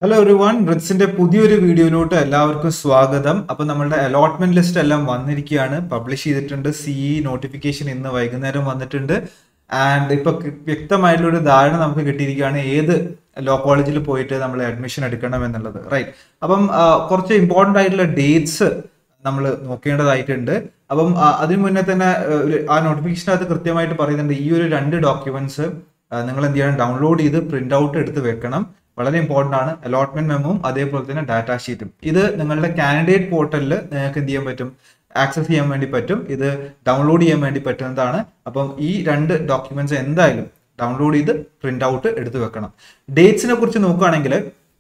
hello every one റിറ്റ്സിന്റെ പുതിയൊരു വീഡിയോയിലോട്ട് എല്ലാവർക്കും സ്വാഗതം അപ്പൊ നമ്മളുടെ അലോട്ട്മെന്റ് ലിസ്റ്റ് എല്ലാം വന്നിരിക്കുകയാണ് പബ്ലിഷ് ചെയ്തിട്ടുണ്ട് സിഇ നോട്ടിഫിക്കേഷൻ ഇന്ന് വൈകുന്നേരം വന്നിട്ടുണ്ട് ആൻഡ് ഇപ്പൊ കൃ- വ്യക്തമായിട്ടുള്ള ഒരു ധാരണ നമുക്ക് കിട്ടിയിരിക്കുകയാണ് ഏത് ലോ കോളേജിൽ പോയിട്ട് നമ്മൾ അഡ്മിഷൻ എടുക്കണം എന്നുള്ളത് റൈറ്റ് അപ്പം ആ, കുറച്ച് ഇമ്പോർട്ടന്റ് ആയിട്ടുള്ള ഡേറ്റ്സ് നമ്മൾ നോക്കേണ്ടതായിട്ടുണ്ട് അപ്പം ആ, അതിനു മുന്നേ തന്നെ ആ, ഒരു ആ നോട്ടിഫിക്കേഷനകത്ത് കൃത്യമായിട്ട് പറയുന്നുണ്ട് ഈ ഒരു രണ്ട് ഡോക്യുമെന്റ്സ് നിങ്ങൾ എന്ത് ചെയ്യണം ഡൗൺലോഡ് ചെയ്ത് പ്രിന്റ് ഔട്ട് എടുത്ത് വെക്കണം വളരെ ഇമ്പോർട്ടന്റ് ആണ് അലോട്ട്മെന്റ് മെമ്മോവും അതേപോലെ തന്നെ ഡാറ്റ ഷീറ്റും ഇത് നിങ്ങളുടെ കാൻഡിഡേറ്റ് പോർട്ടലിൽ നിങ്ങൾക്ക് എന്ത് ചെയ്യാൻ പറ്റും ആക്സസ് ചെയ്യാൻ വേണ്ടി പറ്റും ഇത് ഡൗൺലോഡ് ചെയ്യാൻ വേണ്ടി പറ്റുന്നതാണ് അപ്പം ഈ രണ്ട് ഡോക്യുമെന്റ്സ് എന്തായാലും ഡൗൺലോഡ് ചെയ്ത് പ്രിന്റ് ഔട്ട് എടുത്ത് വെക്കണം ഡേറ്റ്സിനെ കുറിച്ച് നോക്കുകയാണെങ്കിൽ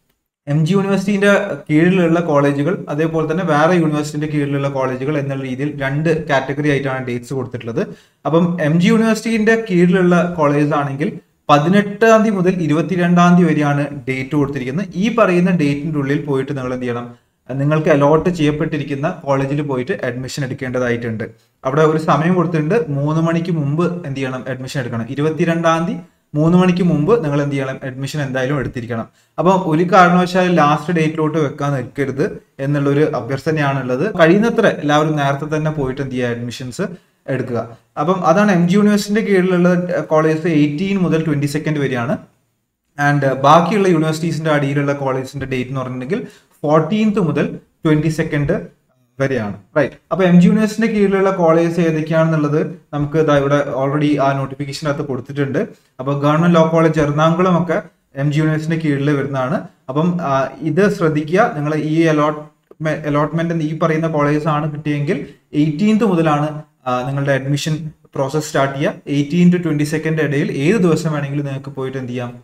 എം ജി യൂണിവേഴ്സിറ്റിന്റെ കീഴിലുള്ള കോളേജുകൾ അതേപോലെ തന്നെ വേറെ യൂണിവേഴ്സിറ്റിന്റെ കീഴിലുള്ള കോളേജുകൾ എന്നുള്ള രീതിയിൽ രണ്ട് കാറ്റഗറി ആയിട്ടാണ് ഡേറ്റ്സ് കൊടുത്തിട്ടുള്ളത് അപ്പം എം ജി യൂണിവേഴ്സിറ്റിന്റെ കീഴിലുള്ള കോളേജസ് ആണെങ്കിൽ പതിനെട്ടാം തീയതി മുതൽ ഇരുപത്തിരണ്ടാം തീയതി വരെയാണ് ഡേറ്റ് കൊടുത്തിരിക്കുന്നത് ഈ പറയുന്ന ഡേറ്റിന്റെ ഉള്ളിൽ പോയിട്ട് നിങ്ങൾ എന്ത് ചെയ്യണം നിങ്ങൾക്ക് അലോട്ട് ചെയ്യപ്പെട്ടിരിക്കുന്ന കോളേജിൽ പോയിട്ട് അഡ്മിഷൻ എടുക്കേണ്ടതായിട്ടുണ്ട് അവിടെ ഒരു സമയം കൊടുത്തിട്ടുണ്ട് മൂന്ന് മണിക്ക് മുമ്പ് എന്ത് ചെയ്യണം അഡ്മിഷൻ എടുക്കണം ഇരുപത്തിരണ്ടാം തീയതി മൂന്ന് മണിക്ക് മുമ്പ് നിങ്ങൾ എന്ത് ചെയ്യണം അഡ്മിഷൻ എന്തായാലും എടുത്തിരിക്കണം അപ്പം ഒരു കാരണവശാലും ലാസ്റ്റ് ഡേറ്റിലോട്ട് വെക്കാൻ നിൽക്കരുത് എന്നുള്ളൊരു അഭ്യർത്ഥനയാണുള്ളത് കഴിയുന്നത്ര എല്ലാവരും നേരത്തെ തന്നെ പോയിട്ട് എന്ത് ചെയ്യുക അഡ്മിഷൻസ് എടുക്കുക അപ്പം അതാണ് എം ജി യൂണിവേഴ്സിറ്റിന്റെ കീഴിലുള്ള കോളേജസ് എയ്റ്റീൻ മുതൽ ട്വന്റി സെക്കൻഡ് വരെയാണ് ആൻഡ് ബാക്കിയുള്ള യൂണിവേഴ്സിറ്റീസിന്റെ അടിയിലുള്ള കോളേജിന്റെ ഡേറ്റ് എന്ന് പറഞ്ഞിട്ടുണ്ടെങ്കിൽ ഫോർട്ടീൻത്ത് മുതൽ ട്വന്റി സെക്കൻഡ് വരെയാണ് റൈറ്റ് അപ്പൊ എം ജി യൂണിവേഴ്സിറ്റിന്റെ കീഴിലുള്ള കോളേജസ് ഏതൊക്കെയാണെന്നുള്ളത് നമുക്ക് ഇതാ ഇവിടെ ഓൾറെഡി ആ നോട്ടിഫിക്കേഷനകത്ത് കൊടുത്തിട്ടുണ്ട് അപ്പൊ ഗവൺമെന്റ് ലോ കോളേജ് എറണാകുളം ഒക്കെ എം ജി യൂണിവേഴ്സിറ്റിന്റെ കീഴിൽ വരുന്നതാണ് അപ്പം ആ, ഇത് ശ്രദ്ധിക്കുക നിങ്ങൾ ഈ അലോട്ട് അലോട്ട്മെന്റ് ഈ പറയുന്ന കോളേജസ് ആണ് കിട്ടിയെങ്കിൽ എയ്റ്റീൻത്ത് മുതലാണ് ആ, നിങ്ങളുടെ അഡ്മിഷൻ പ്രോസസ് സ്റ്റാർട്ട് ചെയ്യുക എയ്റ്റീൻ ടു ട്വന്റി സെക്കൻഡ് ഇടയിൽ ഏത് ദിവസം വേണമെങ്കിലും നിങ്ങൾക്ക് പോയിട്ട് എന്ത് ചെയ്യാം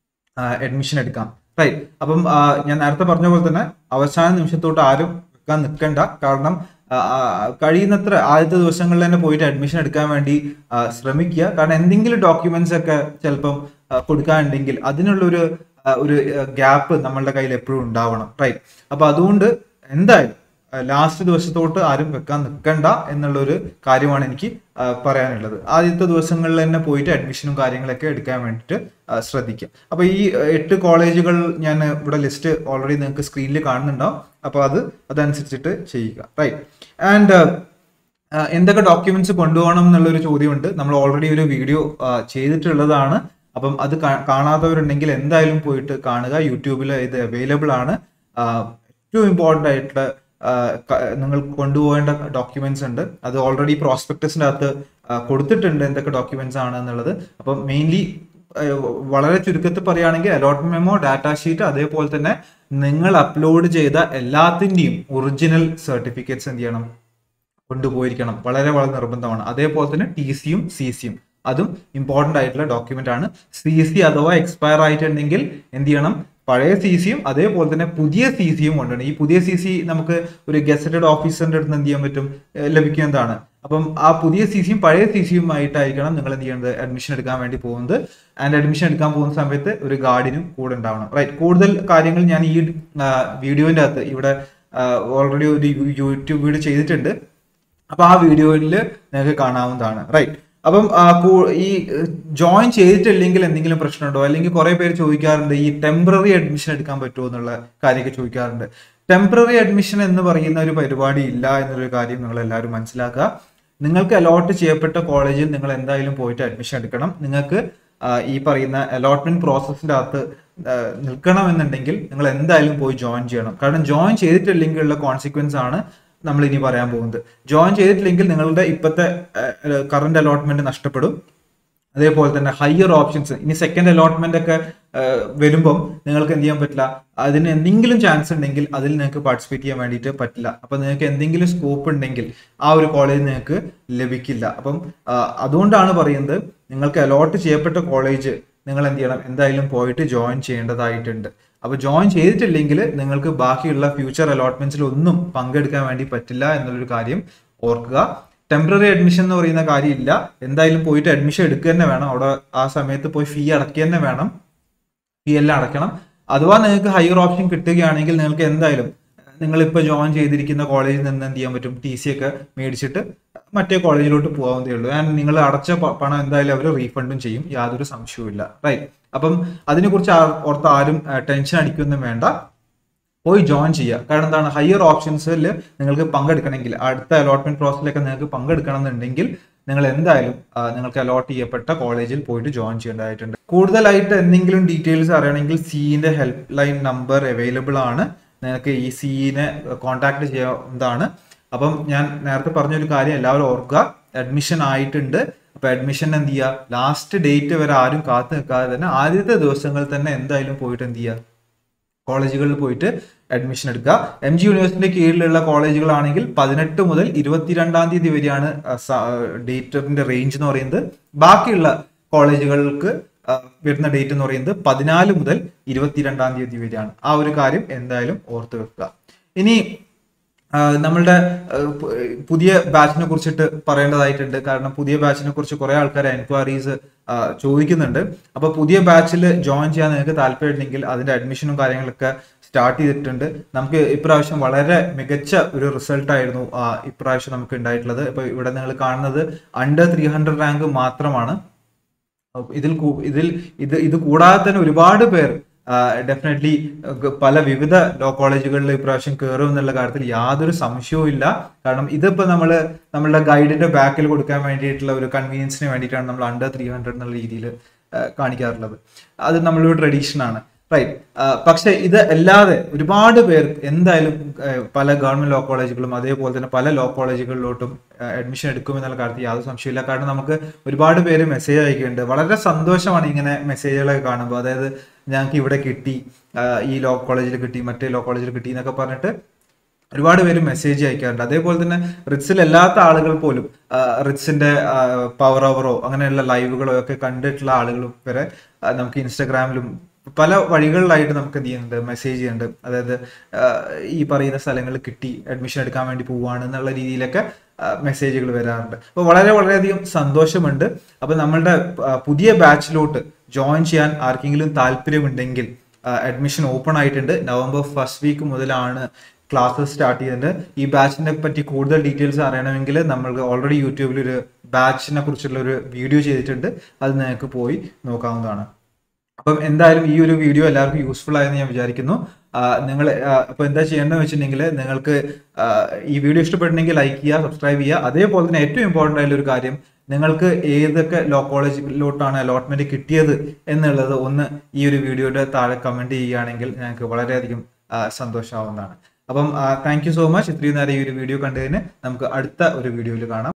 അഡ്മിഷൻ എടുക്കാം റൈറ്റ് അപ്പം ആ, ഞാൻ നേരത്തെ പറഞ്ഞ പോലെ തന്നെ അവസാന നിമിഷത്തോട്ട് ആരും വെക്കാൻ നിൽക്കണ്ട കാരണം ആ, ആ, കഴിയുന്നത്ര ആദ്യത്തെ ദിവസങ്ങളിൽ തന്നെ പോയിട്ട് അഡ്മിഷൻ എടുക്കാൻ വേണ്ടി ആ, ശ്രമിക്കുക കാരണം എന്തെങ്കിലും ഡോക്യുമെന്റ്സ് ഒക്കെ ചിലപ്പം ആ, കൊടുക്കാനുണ്ടെങ്കിൽ അതിനുള്ളൊരു ആ, ഒരു ഗ്യാപ്പ് നമ്മളുടെ കയ്യിൽ എപ്പോഴും ഉണ്ടാവണം റൈറ്റ് അപ്പൊ അതുകൊണ്ട് എന്തായാലും ലാസ്റ്റ് ദിവസത്തോട്ട് ആരും വെക്കാൻ നിൽക്കണ്ട എന്നുള്ളൊരു കാര്യമാണ് എനിക്ക് ആ, പറയാനുള്ളത് ആദ്യത്തെ ദിവസങ്ങളിൽ തന്നെ പോയിട്ട് അഡ്മിഷനും കാര്യങ്ങളൊക്കെ എടുക്കാൻ വേണ്ടിയിട്ട് ആ, ശ്രദ്ധിക്കുക അപ്പൊ ഈ ആ, എട്ട് കോളേജുകൾ ഞാൻ ഇവിടെ ലിസ്റ്റ് ഓൾറെഡി നിങ്ങൾക്ക് സ്ക്രീനിൽ കാണുന്നുണ്ടാവും അപ്പൊ അത് അതനുസരിച്ചിട്ട് ചെയ്യുക റൈറ്റ് ആൻഡ് എന്തൊക്കെ ഡോക്യുമെന്റ്സ് കൊണ്ടുപോകണം എന്നുള്ളൊരു ചോദ്യമുണ്ട് നമ്മൾ ഓൾറെഡി ഒരു വീഡിയോ ചെയ്തിട്ടുള്ളതാണ് അപ്പം അത് കാ- കാണാത്തവരുണ്ടെങ്കിൽ എന്തായാലും പോയിട്ട് കാണുക യൂട്യൂബിൽ ഇത് അവൈലബിൾ ആണ് ആ, ഏറ്റവും ഇമ്പോർട്ടൻ്റ് ആയിട്ടുള്ള ആ, ക- നിങ്ങൾ കൊണ്ടുപോകേണ്ട ഡോക്യുമെന്റ്സ് ഉണ്ട് അത് ഓൾറെഡി പ്രോസ്പെക്ടസിന്റെ അകത്ത് ആ, കൊടുത്തിട്ടുണ്ട് എന്തൊക്കെ ഡോക്യുമെന്റ്സ് ആണ് എന്നുള്ളത് അപ്പം മെയിൻലി വളരെ ചുരുക്കത്തിൽ പറയുകയാണെങ്കിൽ അലോട്ട്മെന്റ് മെമ്മോ ഡാറ്റ ഷീറ്റ് അതേപോലെ തന്നെ നിങ്ങൾ അപ്ലോഡ് ചെയ്ത എല്ലാത്തിന്റെയും ഒറിജിനൽ സർട്ടിഫിക്കറ്റ്സ് എന്ത് ചെയ്യണം കൊണ്ടുപോയിരിക്കണം വളരെ വളരെ നിർബന്ധമാണ് അതേപോലെ തന്നെ ടി സിയും സി സിയും അതും ഇമ്പോർട്ടന്റ് ആയിട്ടുള്ള ഡോക്യുമെന്റ് ആണ് സി സി അഥവാ എക്സ്പയർ ആയിട്ടുണ്ടെങ്കിൽ എന്ത് ചെയ്യണം പഴയ സി സിയും അതേപോലെ തന്നെ പുതിയ സി സിയും കൊണ്ടുവരണം ഈ പുതിയ സി സി നമുക്ക് ഒരു ഗസറ്റഡ് ഓഫീസറിന്റെ അടുത്ത് എന്ത് ചെയ്യാൻ പറ്റും ഏഹ് ലഭിക്കുന്നതാണ് അപ്പം ആ പുതിയ സി സിയും പഴയ സി സിയും ആയിട്ടായിരിക്കണം നിങ്ങൾ എന്ത് ചെയ്യേണ്ടത് അഡ്മിഷൻ എടുക്കാൻ വേണ്ടി പോകുന്നത് ആൻഡ് അഡ്മിഷൻ എടുക്കാൻ പോകുന്ന സമയത്ത് ഒരു ഗാർഡിനും കൂടെ ഉണ്ടാവണം റൈറ്റ് കൂടുതൽ കാര്യങ്ങൾ ഞാൻ ഈ വീഡിയോന്റെ അകത്ത് ഇവിടെ ഓൾറെഡി ഒരു യൂട്യൂബ് വീഡിയോ ചെയ്തിട്ടുണ്ട് അപ്പൊ ആ വീഡിയോയിൽ നിങ്ങൾക്ക് കാണാവുന്നതാണ് റൈറ്റ് അപ്പം ആ, കൂ- ഈ ജോയിൻ ചെയ്തിട്ടില്ലെങ്കിൽ എന്തെങ്കിലും പ്രശ്നമുണ്ടോ അല്ലെങ്കിൽ കുറെ പേര് ചോദിക്കാറുണ്ട് ഈ ടെമ്പററി അഡ്മിഷൻ എടുക്കാൻ പറ്റുമോ എന്നുള്ള കാര്യമൊക്കെ ചോദിക്കാറുണ്ട് ടെമ്പററി അഡ്മിഷൻ എന്ന് പറയുന്ന ഒരു പരിപാടി ഇല്ല എന്നൊരു കാര്യം നിങ്ങൾ എല്ലാവരും മനസ്സിലാക്കുക നിങ്ങൾക്ക് അലോട്ട് ചെയ്യപ്പെട്ട കോളേജിൽ നിങ്ങൾ എന്തായാലും പോയിട്ട് അഡ്മിഷൻ എടുക്കണം നിങ്ങൾക്ക് ആ, ഈ പറയുന്ന അലോട്ട്മെന്റ് പ്രോസസ്സിന്റെ അകത്ത് ആ, നിൽക്കണമെന്നുണ്ടെങ്കിൽ നിങ്ങൾ എന്തായാലും പോയി ജോയിൻ ചെയ്യണം കാരണം ജോയിൻ ചെയ്തിട്ടില്ലെങ്കിൽ ഉള്ള കോൺസിക്വൻസ് ആണ് നമ്മൾ ഇനി പറയാൻ പോകുന്നത് ജോയിൻ ചെയ്തിട്ടില്ലെങ്കിൽ നിങ്ങളുടെ ഇപ്പോഴത്തെ കറന്റ് അലോട്ട്മെന്റ് നഷ്ടപ്പെടും അതേപോലെ തന്നെ ഹയർ ഓപ്ഷൻസ് ഇനി സെക്കൻഡ് അലോട്ട്മെന്റ് ഒക്കെ ആ, വരുമ്പം നിങ്ങൾക്ക് എന്ത് ചെയ്യാൻ പറ്റില്ല അതിന് എന്തെങ്കിലും ചാൻസ് ഉണ്ടെങ്കിൽ അതിൽ നിങ്ങൾക്ക് പാർട്ടിസിപ്പേറ്റ് ചെയ്യാൻ വേണ്ടിയിട്ട് പറ്റില്ല അപ്പൊ നിങ്ങൾക്ക് എന്തെങ്കിലും സ്കോപ്പ് ഉണ്ടെങ്കിൽ ആ ഒരു കോളേജ് നിങ്ങൾക്ക് ലഭിക്കില്ല അപ്പം ആ, അതുകൊണ്ടാണ് പറയുന്നത് നിങ്ങൾക്ക് അലോട്ട് ചെയ്യപ്പെട്ട കോളേജ് നിങ്ങൾ എന്ത് ചെയ്യണം എന്തായാലും പോയിട്ട് ജോയിൻ ചെയ്യേണ്ടതായിട്ടുണ്ട് അപ്പൊ ജോയിൻ ചെയ്തിട്ടില്ലെങ്കിൽ നിങ്ങൾക്ക് ബാക്കിയുള്ള ഫ്യൂച്ചർ അലോട്ട്മെന്റ്സിൽ ഒന്നും പങ്കെടുക്കാൻ വേണ്ടി പറ്റില്ല എന്നുള്ളൊരു കാര്യം ഓർക്കുക ടെമ്പററി അഡ്മിഷൻ എന്ന് പറയുന്ന കാര്യമില്ല എന്തായാലും പോയിട്ട് അഡ്മിഷൻ എടുക്കുക തന്നെ വേണം അവിടെ ആ സമയത്ത് പോയി ഫീ അടക്കുക തന്നെ വേണം ഫീ എല്ലാം അടയ്ക്കണം അഥവാ നിങ്ങൾക്ക് ഹയർ ഓപ്ഷൻ കിട്ടുകയാണെങ്കിൽ നിങ്ങൾക്ക് എന്തായാലും നിങ്ങൾ ഇപ്പോൾ ജോയിൻ ചെയ്തിരിക്കുന്ന കോളേജിൽ നിന്ന് എന്ത് ചെയ്യാൻ പറ്റും ടി സി ഒക്കെ മേടിച്ചിട്ട് മറ്റേ കോളേജിലോട്ട് പോകാവുന്നതേ ഉള്ളൂ ആൻഡ് നിങ്ങൾ അടച്ച പ- പണം എന്തായാലും അവർ റീഫണ്ടും ചെയ്യും യാതൊരു സംശയവും ഇല്ല റൈറ്റ് അപ്പം അതിനെക്കുറിച്ച് ആ- ഓർത്ത് ആരും ടെൻഷൻ അടിക്കൊന്നും വേണ്ട പോയി ജോയിൻ ചെയ്യുക കാരണം എന്താണ് ഹയർ ഓപ്ഷൻസിൽ നിങ്ങൾക്ക് പങ്കെടുക്കണമെങ്കിൽ അടുത്ത അലോട്ട്മെന്റ് പ്രോസസ്സിലൊക്കെ നിങ്ങൾക്ക് പങ്കെടുക്കണം എന്നുണ്ടെങ്കിൽ നിങ്ങൾ എന്തായാലും ആ, നിങ്ങൾക്ക് അലോട്ട് ചെയ്യപ്പെട്ട കോളേജിൽ പോയിട്ട് ജോയിൻ ചെയ്യേണ്ടതായിട്ടുണ്ട് കൂടുതലായിട്ട് എന്തെങ്കിലും ഡീറ്റെയിൽസ് അറിയണമെങ്കിൽ സിഇന്റെ ഹെൽപ്പ് ലൈൻ നമ്പർ അവൈലബിൾ ആണ് നിങ്ങൾക്ക് ഈ സിഇനെ കോൺടാക്ട് ചെയ്യാവുന്നതാണ് അപ്പം ഞാൻ നേരത്തെ പറഞ്ഞൊരു കാര്യം എല്ലാവരും ഓർക്കുക അഡ്മിഷൻ ആയിട്ടുണ്ട് അപ്പൊ അഡ്മിഷൻ എന്ത് ചെയ്യുക ലാസ്റ്റ് ഡേറ്റ് വരെ ആരും കാത്തു നിൽക്കാതെ തന്നെ ആദ്യത്തെ ദിവസങ്ങളിൽ തന്നെ എന്തായാലും പോയിട്ട് എന്ത് ചെയ്യുക കോളേജുകളിൽ പോയിട്ട് അഡ്മിഷൻ എടുക്കുക എം ജി യൂണിവേഴ്സിറ്റിന്റെ കീഴിലുള്ള കോളേജുകളാണെങ്കിൽ പതിനെട്ട് മുതൽ ഇരുപത്തിരണ്ടാം തീയതി വരെയാണ് ഡേറ്റിന്റെ റേഞ്ച് എന്ന് പറയുന്നത് ബാക്കിയുള്ള കോളേജുകൾക്ക് ആ, വരുന്ന ഡേറ്റ് എന്ന് പറയുന്നത് പതിനാല് മുതൽ ഇരുപത്തിരണ്ടാം തീയതി വരെയാണ് ആ ഒരു കാര്യം എന്തായാലും ഓർത്ത് വെക്കുക ഇനി ആ, നമ്മളുടെ ആ, പു- പുതിയ ബാച്ചിനെ കുറിച്ചിട്ട് പറയേണ്ടതായിട്ടുണ്ട് കാരണം പുതിയ ബാച്ചിനെ കുറിച്ച് കുറെ ആൾക്കാർ എൻക്വയറീസ് ചോദിക്കുന്നുണ്ട് അപ്പൊ പുതിയ ബാച്ചിൽ ജോയിൻ ചെയ്യാൻ നിങ്ങൾക്ക് താല്പര്യമുണ്ടെങ്കിൽ അതിന്റെ അഡ്മിഷനും കാര്യങ്ങളൊക്കെ സ്റ്റാർട്ട് ചെയ്തിട്ടുണ്ട് നമുക്ക് ഇപ്രാവശ്യം വളരെ മികച്ച ഒരു റിസൾട്ട് ആയിരുന്നു ആ, ഇപ്രാവശ്യം നമുക്ക് ഉണ്ടായിട്ടുള്ളത് ഇപ്പൊ ഇവിടെ നിങ്ങൾ കാണുന്നത് അണ്ടർ ത്രീ ഹൺഡ്രഡ് റാങ്ക് മാത്രമാണ് അപ്പൊ ഇതിൽ കൂ- ഇതിൽ ഇത് ഇത് കൂടാതെ തന്നെ ഒരുപാട് പേർ ഡെഫിനറ്റ്ലി പല വിവിധ ലോ കോളേജുകളിൽ ഇപ്രാവശ്യം കയറും എന്നുള്ള കാര്യത്തിൽ യാതൊരു സംശയവും ഇല്ല കാരണം ഇതിപ്പോ നമ്മൾ നമ്മളുടെ ഗൈഡിന്റെ ബാക്കിൽ കൊടുക്കാൻ വേണ്ടിയിട്ടുള്ള ഒരു കൺവീനിയൻസിന് വേണ്ടിയിട്ടാണ് നമ്മൾ അണ്ടർ ത്രീ ഹൺഡ്രഡ് എന്നുള്ള രീതിയിൽ കാണിക്കാറുള്ളത് അത് നമ്മളൊരു ട്രഡീഷൻ ആണ് റൈറ്റ് പക്ഷെ ഇത് അല്ലാതെ ഒരുപാട് പേർ എന്തായാലും ആ, പല ഗവൺമെന്റ് ലോ കോളേജുകളും അതേപോലെ തന്നെ പല ലോ കോളേജുകളിലോട്ടും അഡ്മിഷൻ എടുക്കുമെന്നുള്ള കാര്യത്തിൽ യാതൊരു സംശയമില്ല കാരണം നമുക്ക് ഒരുപാട് പേര് മെസ്സേജ് അയക്കുന്നുണ്ട് വളരെ സന്തോഷമാണ് ഇങ്ങനെ മെസ്സേജുകളൊക്കെ കാണുമ്പോൾ അതായത് ഞങ്ങൾക്ക് ഇവിടെ കിട്ടി ആ, ഈ ലോ കോളേജിൽ കിട്ടി മറ്റേ ലോ കോളേജിൽ കിട്ടി എന്നൊക്കെ പറഞ്ഞിട്ട് ഒരുപാട് പേര് മെസ്സേജ് അയക്കാറുണ്ട് അതേപോലെ തന്നെ റിറ്റ്സിൽ അല്ലാത്ത ആളുകൾ പോലും ആ, റിറ്റ്സിന്റെ പവർ ഓവറോ അങ്ങനെയുള്ള ലൈവുകളോ ഒക്കെ കണ്ടിട്ടുള്ള ആളുകളും വരെ ആ, നമുക്ക് ഇൻസ്റ്റാഗ്രാമിലും പല വഴികളിലായിട്ട് നമുക്ക് എന്ത് ചെയ്യുന്നുണ്ട് മെസ്സേജ് ചെയ്യുന്നുണ്ട് അതായത് ആ, ഈ പറയുന്ന സ്ഥലങ്ങളിൽ കിട്ടി അഡ്മിഷൻ എടുക്കാൻ വേണ്ടി പോവുകയാണ് എന്നുള്ള രീതിയിലൊക്കെ മെസ്സേജുകൾ വരാറുണ്ട് അപ്പോൾ വളരെ വളരെയധികം സന്തോഷമുണ്ട് അപ്പോൾ നമ്മളുടെ ആ, പുതിയ ബാച്ചിലോട്ട് ജോയിൻ ചെയ്യാൻ ആർക്കെങ്കിലും താല്പര്യമുണ്ടെങ്കിൽ അഡ്മിഷൻ ഓപ്പൺ ആയിട്ടുണ്ട് നവംബർ ഫസ്റ്റ് വീക്ക് മുതലാണ് ക്ലാസ്സസ് സ്റ്റാർട്ട് ചെയ്യുന്നുണ്ട് ഈ ബാച്ചിനെ പറ്റി കൂടുതൽ ഡീറ്റെയിൽസ് അറിയണമെങ്കിൽ നമ്മൾക്ക് ഓൾറെഡി യൂട്യൂബിൽ ഒരു ബാച്ചിനെ കുറിച്ചുള്ള ഒരു വീഡിയോ ചെയ്തിട്ടുണ്ട് അത് നിങ്ങൾക്ക് പോയി നോക്കാവുന്നതാണ് അപ്പം എന്തായാലും ഈ ഒരു വീഡിയോ എല്ലാവർക്കും യൂസ്ഫുൾ ആയെന്ന് ഞാൻ വിചാരിക്കുന്നു നിങ്ങൾ അപ്പോൾ എന്താ ചെയ്യേണ്ടതെന്ന് വെച്ചിട്ടുണ്ടെങ്കിൽ നിങ്ങൾക്ക് ആ, ഈ വീഡിയോ ഇഷ്ടപ്പെട്ടിട്ടുണ്ടെങ്കിൽ ലൈക്ക് ചെയ്യുക സബ്സ്ക്രൈബ് ചെയ്യുക അതേപോലെ തന്നെ ഏറ്റവും ഇമ്പോർട്ടൻ്റ് ആയിട്ടുള്ള ഒരു കാര്യം നിങ്ങൾക്ക് ഏതൊക്കെ ലോ കോളേജിലോട്ടാണ് അലോട്ട്മെന്റ് കിട്ടിയത് എന്നുള്ളത് ഒന്ന് ഈ ഒരു വീഡിയോയുടെ താഴെ കമന്റ് ചെയ്യുകയാണെങ്കിൽ ഞങ്ങൾക്ക് വളരെയധികം ആ, സന്തോഷമാവുന്നതാണ് അപ്പം താങ്ക് യു സോ മച്ച് ഇത്രയും നേരം ഈ ഒരു വീഡിയോ കണ്ടതിന് നമുക്ക് അടുത്ത ഒരു വീഡിയോയിൽ കാണാം